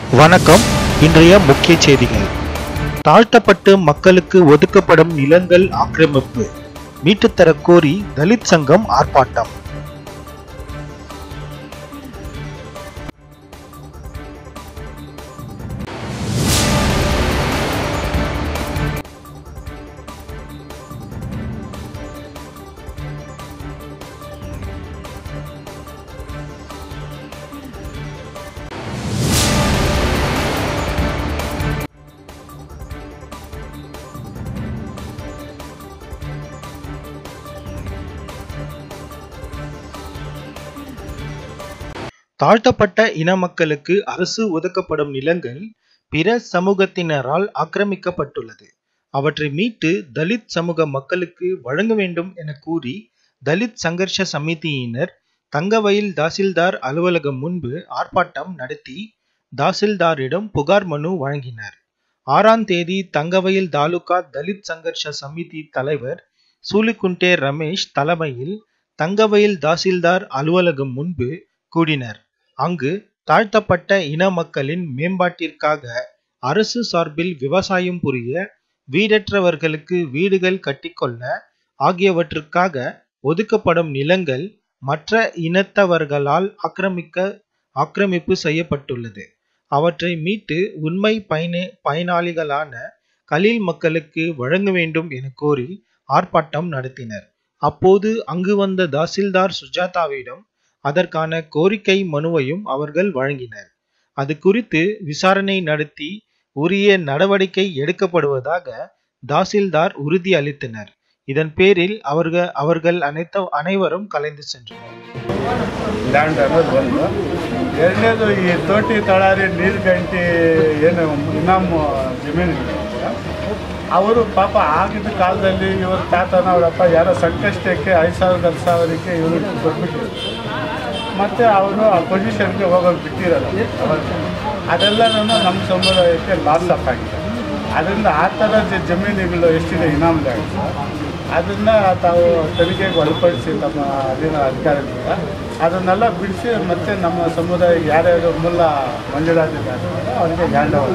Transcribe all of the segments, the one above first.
வணக்கம் இன்றைய முக்கிய செய்திகள் தாழ்த்தப்பட்டு மக்களுக்கு ஒதுக்கப்படும் நிலங்கள் ஆக்கிரமிப்பு மீட்டுத்தரக் கோரி தலித் சங்கம் ஆர்ப்பாட்டம் தாழ்த்தப்பட்ட இன மக்களுக்கு அரசு ஒதுக்கப்படும் நிலங்கள் பிற சமூகத்தினரால் ஆக்கிரமிக்கப்பட்டுள்ளது அவற்றை மீட்டு தலித் சமூக மக்களுக்கு வழங்க வேண்டும் என கூறி தலித் சங்கர்ஷ சமிதியினர் தங்கவயல் தாசில்தார் அலுவலகம் முன்பு ஆர்ப்பாட்டம் நடத்தி தாசில்தாரிடம் புகார் மனு வழங்கினர் ஆறாம் தேதி தங்கவயல் தாலுகா தலித் சங்கர்ஷ சமிதி தலைவர் சூலிகுண்டே ரமேஷ் தலைமையில் தங்கவயல் தாசில்தார் அலுவலகம் முன்பு கூடினர் அங்கு தாழ்த்தப்பட்ட இன மக்களின் மேம்பாட்டிற்காக அரசு சார்பில் விவசாயம் புரிய வீடற்றவர்களுக்கு வீடுகள் கட்டிக்கொள்ள ஆகியவற்றுக்காக ஒதுக்கப்படும் நிலங்கள் மற்ற இனத்தவர்களால் ஆக்கிரமிக்க ஆக்கிரமிப்பு செய்யப்பட்டுள்ளது அவற்றை மீட்டு உண்மை பயன பயனாளிகளான கலீல் மக்களுக்கு வழங்க வேண்டும் என கோரி ஆர்ப்பாட்டம் நடத்தினர் அப்போது அங்கு வந்த தாசில்தார் சுஜாதாவிடம் அதற்கான கோரிக்கை மனுவையும் அவர்கள் வழங்கினர் அது குறித்து விசாரணை நடத்தி உரிய நடவடிக்கை எடுக்கப்படுவதாக தாசில்தார் உறுதி அளித்தனர் இதன் பேரில் அவர்கள் அவர்கள் அனைத்த அனைவரும் கலைந்து சென்றனர் ಲ್ಯಾಂಡ್ ಅನ್ನೋದು ಒಂದು ಎರಡನೇದು ಈ ತೋಟಿ ತಳಾರಿ ನೀರು ಗಂಟಿ ಏನು ಇನಾಮ್ ಜಮೀನು ಅವರು ಪಾಪ ಆಗಿದ್ದ ಕಾಲದಲ್ಲಿ ಇವ್ರ ತಾತನ ಅವರಪ್ಪ ಯಾರೋ ಸಂಕಷ್ಟಕ್ಕೆ ಐದು ಸಾವಿರದ ಹತ್ತು ಸಾವಿರಕ್ಕೆ ಇವರು ಕೊಟ್ಬಿಟ್ಟಿದ್ರು ಮತ್ತು ಅವರು ಆ ಪೊಸಿಷನ್ಗೆ ಹೋಗೋದು ಬಿಟ್ಟಿರಲ್ಲ ಅವಾಗ ಅದೆಲ್ಲನೂ ನಮ್ಮ ಸಮುದಾಯಕ್ಕೆ ಲಾಸ್ ಆಫ್ ಆಗಿದೆ ಅದರಿಂದ ಆ ಥರ ಜ- ಜಮೀನುಗಳು ಎಷ್ಟಿದೆ ಇನಾಮ್ ಲ್ಯಾಂಡ್ಸ್ ಅದನ್ನು ತಾವು ತನಿಖೆಗೆ ಒಳಪಡಿಸಿ ನಮ್ಮ ಅಧೀನ ಅಧಿಕಾರಿಗಳಿಂದ ಅದನ್ನೆಲ್ಲ ಬಿಡಿಸಿ ಮತ್ತೆ ನಮ್ಮ ಸಮುದಾಯ ಯಾರ್ಯಾರು ಮೂಲ ಮಂಜೂರಾತಿದ್ದಾರೆ ಅವರಿಗೆ ಹ್ಯಾಂಡ್ ಓವರ್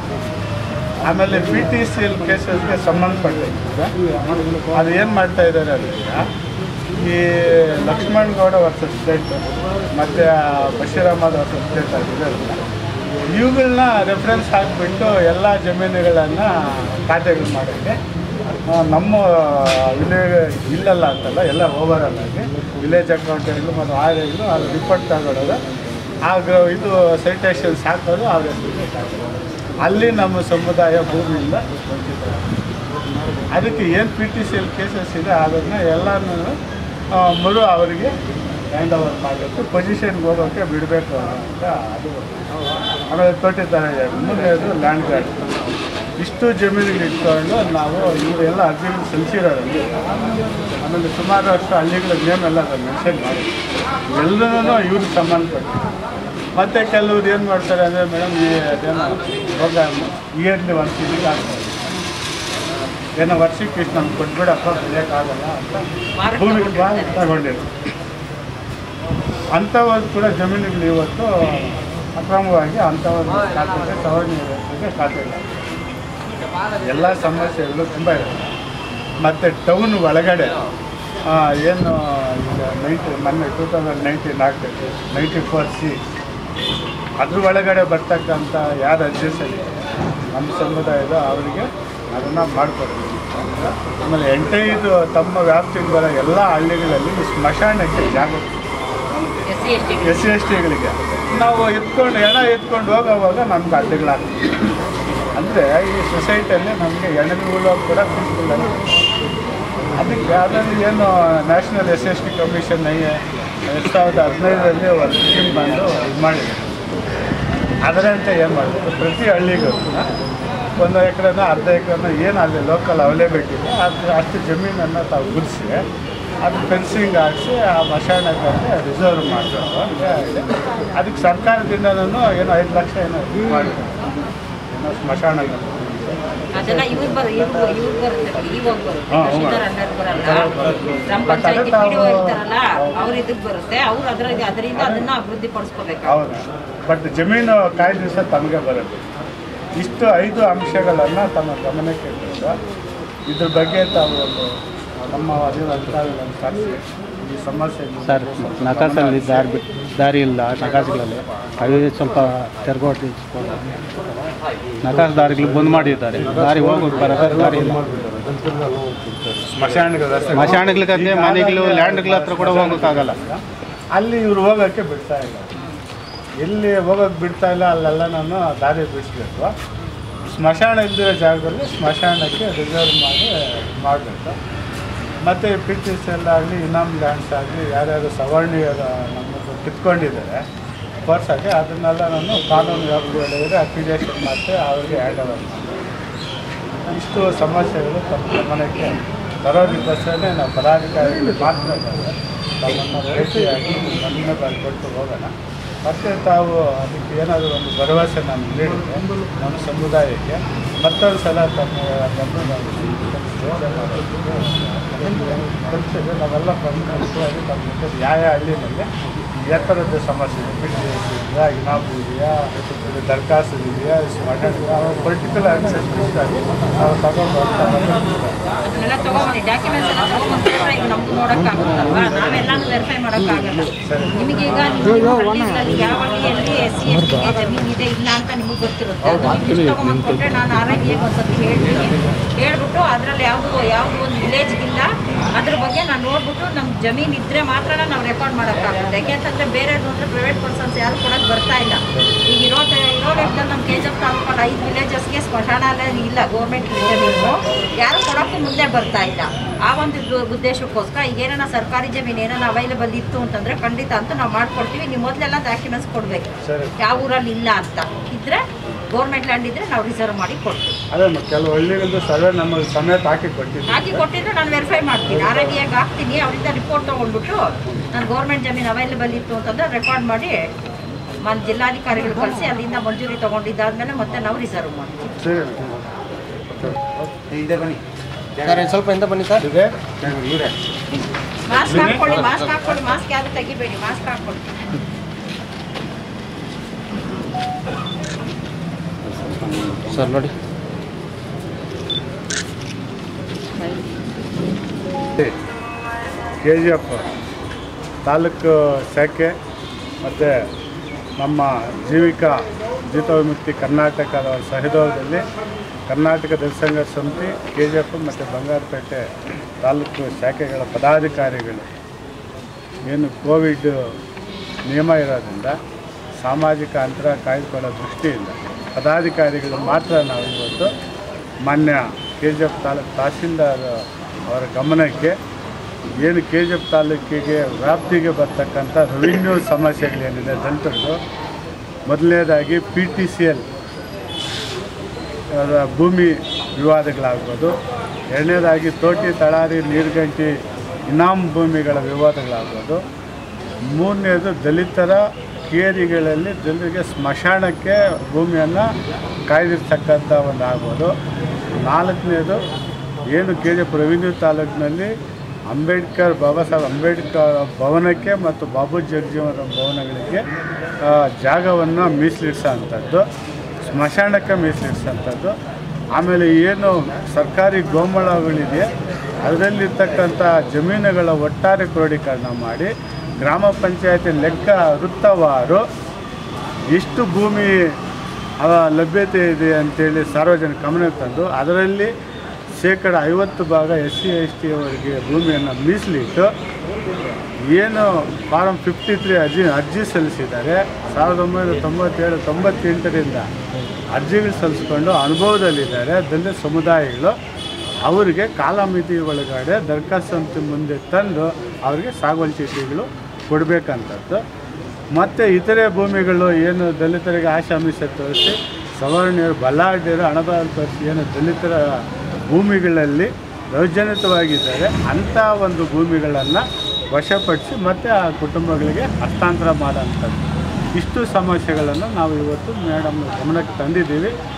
ಆಮೇಲೆ ಪಿ ಟಿ ಸಿ ಎಲ್ ಕೇಸಸ್ಗೆ ಸಂಬಂಧಪಟ್ಟಂಗೆ ಅದು ಏನು ಮಾಡ್ತಾ ಇದ್ದಾರೆ ಅಂದರೆ ಈ ಲಕ್ಷ್ಮಣ್ ಗೌಡ ವರ್ಸಸ್ ಸ್ಟೇಟ್ ಮತ್ತು ಬಶೀರ್ ಅಹಮದ್ ವರ್ಸಸ್ ಸ್ಟೇಟ್ ಆಗಿರೋದ್ರಿಂದ ಇವುಗಳನ್ನ ರೆಫರೆನ್ಸ್ ಹಾಕಿಬಿಟ್ಟು ಎಲ್ಲ ಜಮೀನುಗಳನ್ನು ಖಾತೆಗಳು ಮಾಡೋಕ್ಕೆ ಆ, ನಮ್ಮ ವಿಲೇಜ್ ಇಲ್ಲಲ್ಲ ಅಂತಲ್ಲ ಎಲ್ಲ ಓವರಲ್ ಆಗಿ ವಿಲೇಜ್ ಅಕೌಂಟ್ಗಳು ಮತ್ತು ಆರ್ಗಳು ಅದು ರಿಪೋರ್ಟ್ ತಗೊಳ್ಳೋದು ಆಗ ಇದು ಸೈಟೇಷನ್ಸ್ ಹಾಕೋದು ಅವ್ರ ಹೆಸರಿಗೆ ಹಾಕೋದು. ಅಲ್ಲಿ ನಮ್ಮ ಸಮುದಾಯ ಭೂಮಿಯಿಂದ ವಂಚಿತ ಅದಕ್ಕೆ ಏನು P T C L cases ಇದೆ ಅದನ್ನು ಎಲ್ಲನೂ ಆ, ಮರು ಅವರಿಗೆ ಹ್ಯಾಂಡ್ ಓವರ್ ಮಾಡಬೇಕು ಪೊಸಿಷನ್ಗೆ ಹೋಗೋಕ್ಕೆ ಬಿಡಬೇಕು ಅಂತ ಅದು ಆಮೇಲೆ ತೋಟಿ ತರ ಮುಂದೆದು ಲ್ಯಾಂಡ್ ಗಾರ್ಡ್ ಇಷ್ಟು ಜಮೀನುಗಳು ಇಟ್ಕೊಂಡು ನಾವು ಇವರೆಲ್ಲ ಅರ್ಜಿಗಳು ಸಲ್ಲಿಸಿರೋರಲ್ಲಿ ಆಮೇಲೆ ಸುಮಾರು ಅಷ್ಟು ಹಳ್ಳಿಗಳ ನೇಮ್ ಎಲ್ಲ ಮೆನ್ಷನ್ ಮಾಡಿ ಎಲ್ಲರೂ ಇವ್ರಿಗೆ ಸಂಬಂಧಪಟ್ಟು ಮತ್ತು ಕೆಲವ್ರು ಏನು ಮಾಡ್ತಾರೆ ಅಂದರೆ ಮೇಡಮ್ ಈ ಅದೇನೋ ಪ್ರೋಗ್ರಾಮ್ ಇಯರ್ಲಿ ಒಂದು ಇದಕ್ಕೆ ಆಗ್ತಾರೆ ಏನೋ ವರ್ಷಕ್ಕೆ ಇಷ್ಟು ನಮ್ಗೆ ಕೊಟ್ಬಿಡಪ್ಪ ಬೆಳೆಯೋಕ್ಕಾಗಲ್ಲ ಅಂತ ಭೂಮಿಗೆ ಬಾ ತಗೊಂಡಿರು ಅಂಥವ್ರು ಕೂಡ ಜಮೀನುಗಳು ಇವತ್ತು ಅಕ್ರಮವಾಗಿ ಅಂಥವ್ರ ಖಾತೆಗೆ ಸವರ್ಣೀಯ ವ್ಯಕ್ತಿಗೆ ಖಾತೆ ಇಲ್ಲ ಎಲ್ಲ ಸಮಸ್ಯೆಗಳು ತುಂಬ ಇದೆ ಮತ್ತು ಟೌನ್ ಒಳಗಡೆ ಆ, ಏನು ಈಗ ನೈಂಟಿ ಮೊನ್ನೆ ಟೂ ತೌಸಂಡ್ ನೈನ್ಟೀನ್ ಆಗ್ತೈತೆ ನೈಂಟಿ ಫೋರ್ ಸಿ ಅದ್ರ ಒಳಗಡೆ ಬರ್ತಕ್ಕಂಥ ಯಾರು ಅಡ್ಜಸ್ಟಲ್ಲಿ ನಮ್ಮ ಸಮುದಾಯದ ಅವರಿಗೆ ಅದನ್ನು ಮಾಡಿಕೊಡ್ಬೇಕು ಆಮೇಲೆ ಎಂಟೈದು ತಮ್ಮ ವ್ಯಾಪ್ತಿಗೆ ಬರೋ ಎಲ್ಲ ಹಳ್ಳಿಗಳಲ್ಲಿ ಈ ಸ್ಮಶಾನಕ್ಕೆ ಜಾಗ S C S T S C S ಟಿಗಳಿಗೆ ನಾವು ಎತ್ಕೊಂಡು ಹೆಣ ಎತ್ಕೊಂಡು ಹೋಗೋವಾಗ ನಮ್ಗೆ ಅಡ್ಡಗಳಾಗ್ತದೆ ಅಂದರೆ ಈ ಸೊಸೈಟಿಯಲ್ಲಿ ನಮಗೆ ಹೆಣಗಳು ಕೂಡ ಪೀಸ್ಫುಲ್ ಆಗಿ ಅದಕ್ಕೆ ಅದರಲ್ಲಿ ಏನು national S S T commission ಎರಡು ಸಾವಿರದ ಹದಿನೈದರಲ್ಲಿ ಒಂದು ಸ್ಕೀಮ್ ಬಂದು ಇದು ಮಾಡಿದೆ ಅದರಂತೆ ಏನು ಮಾಡಬೇಕು ಪ್ರತಿ ಹಳ್ಳಿಗೂ ಒಂದು ಎಕರೆನ ಅರ್ಧ ಎಕರೆನ ಏನು ಅಲ್ಲಿ ಲೋಕಲ್ ಅವೈಲೇಬಿಲಿಟಿ ಇದೆ ಅದು ಅಷ್ಟು ಜಮೀನನ್ನು ತಾವು ಗುಡಿಸಿ ಅದು ಫೆನ್ಸಿಂಗ್ ಹಾಕಿಸಿ ಆ ಮಶಾಣಕ್ಕೆ ರಿಸರ್ವ್ ಮಾಡಬೇಕು ಅಂತ ಇದೆ ಅದಕ್ಕೆ ಸರ್ಕಾರದಿಂದನೂ ಏನೋ ಐದು ಲಕ್ಷ ಏನೋ ಇದು ಮಾಡಿದ್ರು ಏನೋ ಸ್ಮಶಾನಗಳು ಅದೆಲ್ಲ ಇವ್ರು ಬರ ಇವ್ರು ಇವ್ರು ಬರುತ್ತೆ ನೋಡಿ, ಇವಾಗ ಬರುತ್ತೆ ಹಾ, ಹೌದು. ತಹಶೀಲ್ದಾರ್ ಅಂಡರ್ ಬರಲ್ಲ ಬರುತ್ತೆ. ಗ್ರಾಮ ಬಟ್ ಪಂಚಾಯತಿ ಅದಕ್ಕೆ ಪಿ ಡಿ ಅವ್ರು- ಇರ್ತಾರಲ್ಲ ಅವ್ರು ಇದಕ್ಕೆ ಬರುತ್ತೆ ಅವ್ರು ಅದ್ರ ಅದರಿಂದ ಅದನ್ನ ಅಭಿವೃದ್ಧಿ ಪಡಿಸ್ಕೋಬೇಕು ಹೌದು ಬಟ್ ಜಮೀನು ಕಾಯ್ದೆ ಸಹ ತಮಗೆ ಬರುತ್ತೆ ಇಷ್ಟು ಐದು ಅಂಶಗಳನ್ನು ತಮ್ಮ ಗಮನಕ್ಕೆ ತಂದು ಇದ್ರ ಬಗ್ಗೆ ತಾವು ಒಂದು ನಮ್ಮ ಅರಿವು ಅಧಿಕಾರಿಗಳನ್ನು ಕರೆಸಿ ಈ ಸಮಸ್ಯೆ ಸರ್ ನಕಾಸಲ್ಲಿ ದಾರಿ ಬಿಟ್ಟು ದಾರಿ ಇಲ್ಲ ನಕಾಸುಗಳಲ್ಲಿ ಅದು ಸ್ವಲ್ಪ ತೆರಗೋಟಿ ನಕಾಸ ದಾರಿಗಳು ಬಂದ್ ಮಾಡಿದ್ದಾರೆ ದಾರಿ ಹೋಗೋದು ಬರೋದು ದಾರಿ ಇಲ್ಲ ಸ್ಮಶಾನದ ರಸ್ತೆ ಮಶಾಣಗಳಿಗೆ ಮನೆಗಳು ಲ್ಯಾಂಡ್ಗಳ ಹತ್ರ ಕೂಡ ಹೋಗೋಕ್ಕಾಗಲ್ಲ ಅಲ್ಲಿ ಇವ್ರು ಹೋಗೋಕ್ಕೆ ಬಿಡ್ತಾ ಇಲ್ಲ ಎಲ್ಲಿ ಹೋಗೋಕ್ಕೆ ಬಿಡ್ತಾ ಇಲ್ಲ ಅಲ್ಲೆಲ್ಲ ನಾನು ದಾರಿ ಬಿಡಿಸ್ಬೇಕು ಸ್ಮಶಾನ ಇಲ್ದಿರೋ ಜಾಗದಲ್ಲಿ ಸ್ಮಶಾನಕ್ಕೆ ರಿಸರ್ವ್ ಮಾಡಿ ಮಾಡಬೇಕು ಮತ್ತು ಪಿ ಟಿ ಸಿ ಎಲ್ ಆಗಲಿ ಇನಾಮ್ ಲ್ಯಾಂಡ್ಸ್ ಆಗಲಿ ಯಾರ್ಯಾರು ಸವರ್ಣೀಯರು ನಮ್ಮದು ಕಿತ್ಕೊಂಡಿದ್ದಾರೆ ಫೋರ್ಸಾಗಿ ಅದನ್ನೆಲ್ಲ ನಾನು ಕಾನೂನು ವ್ಯಾಪ್ತಿಯೊಳಗಡೆ ಅಕ್ವಿಜೇಷನ್ ಮಾಡಿ ಅವ್ರಿಗೆ ಹ್ಯಾಂಡ್ ಓವರ್ ಮಾಡಿ ಇಷ್ಟು ಸಮಸ್ಯೆಗಳು ತಮ್ಮ ಗಮನಕ್ಕೆ ತರೋದಕ್ಕೋಸ್ಕರನೇ ನಾವು ಪದಾಧಿಕಾರಿಗಳು ಮಾತ್ರ ತಮ್ಮನ್ನು ಭೇಟಿಯಾಗಿ ಮಣ್ಣಿನ ಬಾರಿ ಕೊಟ್ಟು ಹೋಗೋಣ ಮತ್ತು ತಾವು ಅದಕ್ಕೆ ಏನಾದರೂ ಒಂದು ಭರವಸೆ ನಾನು ನೀಡಿದೆ ನಮ್ಮ ಸಮುದಾಯಕ್ಕೆ ಮತ್ತೊಂದು ಸಲ ತಮ್ಮ ಬಂದು ನಾವು ಯೋಚನೆ ಮಾಡೋದಕ್ಕೆ ಕಲಿಸಿದ್ರೆ ನಾವೆಲ್ಲ ಪ್ರಮುಖವಾಗಿ ತಮ್ಮ ಜೊತೆ ಯಾವ ಯಾವ ಹಳ್ಳಿನಲ್ಲಿ ಎತ್ತರದ ಸಮಸ್ಯೆ ಇದೆ ಪಿ ಟಿ ಎಸ್ ಇದೆಯಾ ಇನಾಬು ಇದೆಯಾ ಇದು ದರಖಾಸ್ತು ಇದೆಯಾ ಸ್ಮಾರ್ಟ್ ಪೊಲಿಟಿಕಲ್ ಅನ್ಸೆಸ್ಟಿವ್ ಆಗಿ ನಾವು ತಗೊಂಡು ಹೋಗ್ತಾ ಬರ್ತೀವಿ. ಅದನ್ನೆಲ್ಲ ತಗೊಂಬನ್ನಿ ಡಾಕ್ಯುಮೆಂಟ್ಸ್ ಎಲ್ಲ ತಗೊಂಡ್ಬಂದ್ರೆ ಈಗ ನಮ್ಗೆ ನೋಡೋಕ್ಕಾಗುತ್ತಲ್ವಾ ನಾವೆಲ್ಲಾನು ವೆರಿಫೈ ಮಾಡೋಕ್ಕಾಗಲ್ಲ ನಿಮಗೀಗ ನಿಮ್ಮ ಹಳ್ಳಿಗಳಲ್ಲಿ ಯಾವ ಹಳ್ಳಿಯಲ್ಲಿ ಎಸ್ ಸಿ ಎಸ್ ಟಿಗೆ ಜಮೀನು ಇದೆ ಇಲ್ಲ ಅಂತ ನಿಮಗೆ ಗೊತ್ತಿರುತ್ತೆ ಅದು ನೀವು ತಗೊಂಡ್ಬಂದ್ಕೊಟ್ರೆ ನಾನು ಆರ್ ಐ ಬಿಗೆ ಒಂದ್ಸತಿ ಹೇಳ್ತೀನಿ ಹೇಳ್ಬಿಟ್ಟು ಅದರಲ್ಲಿ ಯಾವುದು ಯಾವುದು ಒಂದು ವಿಲೇಜ್ಗಿಲ್ಲ ಅದ್ರ ಬಗ್ಗೆ ನಾನು ನೋಡ್ಬಿಟ್ಟು ನಮ್ಮ ಜಮೀನು ಇದ್ರೆ ಮಾತ್ರ ನಾವು ರೆಕಾರ್ಡ್ ಮಾಡೋಕ್ಕಾಗುತ್ತೆ ಯಾಕೆಂತಂದ್ರೆ ಬೇರೆ ಅಂದರೆ ಪ್ರೈವೇಟ್ ಪರ್ಸನ್ಸ್ ಯಾರು ಕೊಡೋಕ್ಕೆ ಬರ್ತಾ ಇಲ್ಲ ಈಗ ಇರೋ ಇರೋ ಲೆಕ್ಕದಲ್ಲಿ ನಮ್ಮ ಕೆ ಜಿ ಎಫ್ ತಾಲೂಕಲ್ಲಿ ಐದು ವಿಲೇಜಸ್ಗೆ ಸ್ಮಶಾನಾಲಯ ಇಲ್ಲ ಗೌರ್ಮೆಂಟ್ ಜಮೀನು ಯಾರು ಕೊಡೋಕ್ಕೂ ಮುಂದೆ ಬರ್ತಾ ಇಲ್ಲ ಆ ಒಂದು ಇದು- ಉದ್ದೇಶಕ್ಕೋಸ್ಕರ ಈಗ ಏನಾರ ಸರ್ಕಾರಿ ಜಮೀನು ಏನಾರ ಅವೈಲೇಬಲ್ ಇತ್ತು ಅಂತಂದ್ರೆ ಖಂಡಿತ ಅಂತ ನಾವು ಮಾಡ್ಕೊಡ್ತೀವಿ ನೀವು ಮೊದಲೆಲ್ಲ ಡಾಕ್ಯುಮೆಂಟ್ಸ್ ಕೊಡಬೇಕು ಸರಿ ಯಾವ ಊರಲ್ಲಿ ಇಲ್ಲ ಅಂತ ಇದ್ರೆ ಗೌರ್ಮೆಂಟ್ ಲ್ಯಾಂಡ್ ಇದ್ರೆ ನಾವು ರಿಸರ್ವ್ ಮಾಡಿ ಕೊಡ್ತೀವಿ ಅದೇ ಮತ್ತೆ ಕೆಲವು ಹಳ್ಳಿಗಳದ್ದು ಸರ್ವೆ ನಮಗೆ ಸಮೇತ ಹಾಕಿ ಕೊಟ್ಟಿದ್ದೀವಿ ಹಾಕಿ ಕೊಟ್ಟಿದ್ರೆ ನಾನು ವೆರಿಫೈ ಮಾಡ್ತೀನಿ ಆರ್ ಐ ಬಿಯಾಗ ಹಾಕ್ತೀನಿ ಅವರಿಂದ ರಿಪೋರ್ಟ್ ತೊಗೊಂಡ್ಬಿಟ್ಟು ನಾನು ಗೌರ್ಮೆಂಟ್ ಜಮೀನು ಅವೈಲೇಬಲ್ ಇತ್ತು ಅಂತಂದ್ರೆ ರೆಕಾರ್ಡ್ ಮಾಡಿ మన ಜಿಲ್ಲಾಧಿಕಾರಿಗಳು ಕಳಿಸಿ ಅಲ್ಲಿಂದ ಮಂಜೂರಿ ತಗೊಂಡಿದ್ದಾದ್ಮೇಲೆ ಮತ್ತೆ ನಾವು ರಿಸರ್ವ್ ಮಾಡ್ತೀವಿ ಸರಿ ಸರ್ ಸ್ವಲ್ಪ ಎಂತ ಬನ್ನಿ ಸರ್ ಇದೆ ಇವರೇ ಮಾಸ್ಕ್ ಹಾಕೊಳ್ಳಿ ಮಾಸ್ಕ್ ಹಾಕೊಳ್ಳಿ ಮಾಸ್ಕ್ ಯಾರು ತೆಗಿಬೇಡಿ ಮಾಸ್ಕ್ ಹಾಕೊಳ್ಳಿ ಸರ್ ನೋಡಿ ಕೆ ಜಿ ಎಫ್ ತಾಲೂಕು ಶಾಖೆ ಮತ್ತು ನಮ್ಮ ಜೀವಿಕಾ ಜೀತ ವಿಮುಕ್ತಿ ಕರ್ನಾಟಕದ ಸಹಯೋಗದಲ್ಲಿ ಕರ್ನಾಟಕ ಜನಸಂಘ ಸಮಿತಿ ಕೆ ಜಿ ಎಫ್ ಮತ್ತು ಬಂಗಾರಪೇಟೆ ತಾಲೂಕು ಶಾಖೆಗಳ ಪದಾಧಿಕಾರಿಗಳು ಏನು ಕೋವಿಡ್ ನಿಯಮ ಇರೋದ್ರಿಂದ ಸಾಮಾಜಿಕ ಅಂತರ ಕಾಯ್ದುಕೊಳ್ಳೋ ದೃಷ್ಟಿಯಿಂದ ಪದಾಧಿಕಾರಿಗಳು ಮಾತ್ರ ನಾವು ಇವತ್ತು ಮಾನ್ಯ K G F taluk tahsildar ಅವರ ಗಮನಕ್ಕೆ ಏನು ಕೆ ಜಿ ಎಫ್ ತಾಲೂಕಿಗೆ ವ್ಯಾಪ್ತಿಗೆ ಬರ್ತಕ್ಕಂಥ ರೆವಿನ್ಯೂ ಸಮಸ್ಯೆಗಳೇನಿದೆ ದಲಿತರದು ಮೊದಲನೇದಾಗಿ ಪಿ ಟಿ ಸಿ ಎಲ್ ಭೂಮಿ ವಿವಾದಗಳಾಗ್ಬೋದು ಎರಡನೇದಾಗಿ ತೋಟಿ ತಳಾರಿ ನೀರ್ಗಂಟಿ ಇನಾಮ್ ಭೂಮಿಗಳ ವಿವಾದಗಳಾಗ್ಬೋದು ಮೂರನೇದು ದಲಿತರ ಕೇರಿಗಳಲ್ಲಿ ಜನರಿಗೆ ಸ್ಮಶಾನಕ್ಕೆ ಭೂಮಿಯನ್ನು ಕಾಯ್ದಿರ್ತಕ್ಕಂಥ ಒಂದು ಆಗ್ಬೋದು ನಾಲ್ಕನೇದು ಏನು ಕೆ ಜಿ ಎಫ್ ರೆವಿನ್ಯೂ ತಾಲೂಕಿನಲ್ಲಿ ಅಂಬೇಡ್ಕರ್ ಬಾಬಾ ಸಾಹೇಬ್ ಅಂಬೇಡ್ಕರ್ ಭವನಕ್ಕೆ ಮತ್ತು ಬಾಬು ಜಗಜೀವನ ಭವನಗಳಿಗೆ ಜಾಗವನ್ನು ಮೀಸಲಿಡಿಸೋ ಅಂಥದ್ದು ಸ್ಮಶಾನಕ್ಕೆ ಮೀಸಲಿಡಿಸೋಂಥದ್ದು ಆಮೇಲೆ ಏನು ಸರ್ಕಾರಿ ಗೋಮಾಳಗಳಿದೆ ಅದರಲ್ಲಿರ್ತಕ್ಕಂಥ ಜಮೀನುಗಳ ಒಟ್ಟಾರೆ ಕ್ರೋಢೀಕರಣ ಮಾಡಿ ಗ್ರಾಮ ಪಂಚಾಯತಿ ಲೆಕ್ಕ ವೃತ್ತವಾರು ಎಷ್ಟು ಭೂಮಿ ಅವ ಲಭ್ಯತೆ ಇದೆ ಅಂತೇಳಿ ಸಾರ್ವಜನಿಕ ಗಮನಕ್ಕೆ ತಂದು ಅದರಲ್ಲಿ ಶೇಕಡ ಐವತ್ತು ಭಾಗ ಎಸ್ ಸಿ ಎಸ್ ಟಿ ಅವರಿಗೆ ಭೂಮಿಯನ್ನು ಮೀಸಲಿಟ್ಟು ಏನು ಫಾರಂ ಫಿಫ್ಟಿ ತ್ರೀ ಅರ್ಜಿ ಅರ್ಜಿ ಸಲ್ಲಿಸಿದ್ದಾರೆ ಸಾವಿರದ ಒಂಬೈನೂರ ತೊಂಬತ್ತೇಳು ತೊಂಬತ್ತೆಂಟರಿಂದ ಅರ್ಜಿಗಳು ಸಲ್ಲಿಸ್ಕೊಂಡು ಅನುಭವದಲ್ಲಿದ್ದಾರೆ ದಲಿತ ಸಮುದಾಯಗಳು ಅವರಿಗೆ ಕಾಲಮಿತಿ ಒಳಗಡೆ ದರಖಾಸ್ತು ಮುಂದೆ ತಂದು ಅವರಿಗೆ ಸಾಗುವಳಿ ಚೀಟಿಗಳು ಕೊಡಬೇಕಂಥದ್ದು ಮತ್ತು ಇತರೆ ಭೂಮಿಗಳು ಏನು ದಲಿತರಿಗೆ ಆಶಾಮಿಷ ತೋರಿಸಿ ಸವರ್ಣೀಯರು ಬಲ್ಲಾಢ್ಯರು ಹಣಬಾರ ತೋರಿಸಿ ಏನು ದಲಿತರ ಭೂಮಿಗಳಲ್ಲಿ ದೌರ್ಜನ್ಯತವಾಗಿದ್ದಾರೆ ಅಂಥ ಒಂದು ಭೂಮಿಗಳನ್ನು ವಶಪಡಿಸಿ ಮತ್ತೆ ಆ ಕುಟುಂಬಗಳಿಗೆ ಹಸ್ತಾಂತರ ಮಾಡೋಂಥದ್ದು ಇಷ್ಟು ಸಮಸ್ಯೆಗಳನ್ನು ನಾವು ಇವತ್ತು ಮೇಡಮ್ ಗಮನಕ್ಕೆ ತಂದಿದ್ದೀವಿ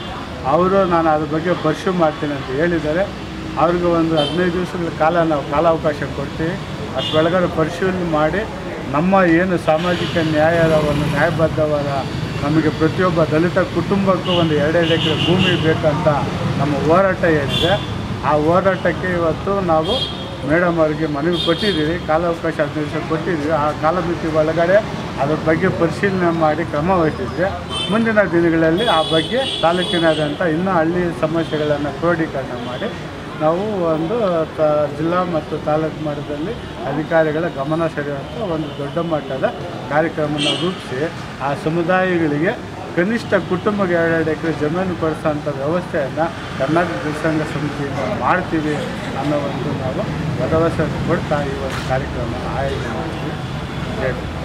ಅವರು ನಾನು ಅದ್ರ ಬಗ್ಗೆ ಪರ್ಸ್ಯೂ ಮಾಡ್ತೀನಿ ಅಂತ ಹೇಳಿದ್ದಾರೆ ಅವ್ರಿಗೆ ಒಂದು ಹದಿನೈದು ದಿವಸಗಳ ಕಾಲ ನಾವು ಕಾಲಾವಕಾಶ ಕೊಡ್ತೀವಿ ಅಷ್ಟರೊಳಗಡೆ ಪರಿಶೀಲನೆ ಮಾಡಿ ನಮ್ಮ ಏನು ಸಾಮಾಜಿಕ ನ್ಯಾಯದ ಒಂದು ನ್ಯಾಯಬದ್ಧವಾದ ನಮಗೆ ಪ್ರತಿಯೊಬ್ಬ ದಲಿತ ಕುಟುಂಬಕ್ಕೂ ಒಂದು ಎರಡೆರಡು ಎಕರೆ ಭೂಮಿ ಬೇಕಂತ ನಮ್ಮ ಹೋರಾಟ ಏನಿದೆ ಆ ಹೋರಾಟಕ್ಕೆ ಇವತ್ತು ನಾವು ಮೇಡಮ್ ಅವರಿಗೆ ಮನವಿ ಕೊಟ್ಟಿದ್ದೀವಿ ಕಾಲಾವಕಾಶ ಹದಿನೈದು ದಿವಸ ಕೊಟ್ಟಿದ್ದೀವಿ ಆ ಕಾಲಮಿತಿ ಒಳಗಡೆ ಅದ್ರ ಬಗ್ಗೆ ಪರಿಶೀಲನೆ ಮಾಡಿ ಕ್ರಮ ವಹಿಸಿದ್ರೆ ಮುಂದಿನ ದಿನಗಳಲ್ಲಿ ಆ ಬಗ್ಗೆ ತಾಲೂಕಿನಾದ್ಯಂತ ಇನ್ನೂ ಹಳ್ಳಿ ಸಮಸ್ಯೆಗಳನ್ನು ಕ್ರೋಢೀಕರಣ ಮಾಡಿ ನಾವು ಒಂದು ತ ಜಿಲ್ಲಾ ಮತ್ತು ತಾಲೂಕು ಮಟ್ಟದಲ್ಲಿ ಅಧಿಕಾರಿಗಳ ಗಮನ ಸೆಳೆಯುವಂಥ ಒಂದು ದೊಡ್ಡ ಮಟ್ಟದ ಕಾರ್ಯಕ್ರಮವನ್ನು ರೂಪಿಸಿ ಆ ಸಮುದಾಯಗಳಿಗೆ ಕನಿಷ್ಠ ಕುಟುಂಬಕ್ಕೆ ಎರಡೆರಡು ಎಕರೆ ಜಮೀನು ಕೊಡಿಸೋಂಥ ವ್ಯವಸ್ಥೆಯನ್ನು ಕರ್ನಾಟಕ ಜನಸಂಘ ಸಮಿತಿಯಿಂದ ಮಾಡ್ತೀವಿ ಅನ್ನೋ ಒಂದು ನಾವು ಭರವಸೆ ಕೊಡ್ತಾ ಈ ಒಂದು ಕಾರ್ಯಕ್ರಮ ಆಯೋಜನೆ ಮಾಡ್ತೀವಿ ಹೇಳಿ